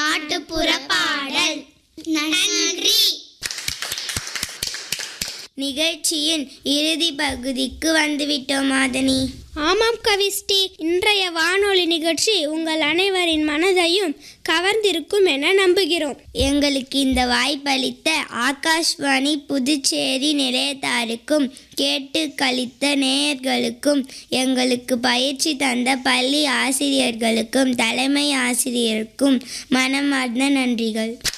நாட்டுப்புற பாடல் நன்றி நிகழ்ச்சியின் இறுதி பகுதிக்கு வந்துவிட்டோம் மாதனி ஆமாம் கவிஸ்டி இன்றைய வானொலி நிகழ்ச்சி உங்கள் அனைவரின் மனதையும் கவர்ந்திருக்கும் என நம்புகிறோம் எங்களுக்கு இந்த வாய்ப்பளித்த ஆகாஷ்வாணி புதுச்சேரி நிலையத்தாருக்கும் கேட்டு கழித்த நேயர்களுக்கும் எங்களுக்கு பயிற்சி தந்த பள்ளி ஆசிரியர்களுக்கும் தலைமை ஆசிரியருக்கும் மனமார்ந்த நன்றிகள்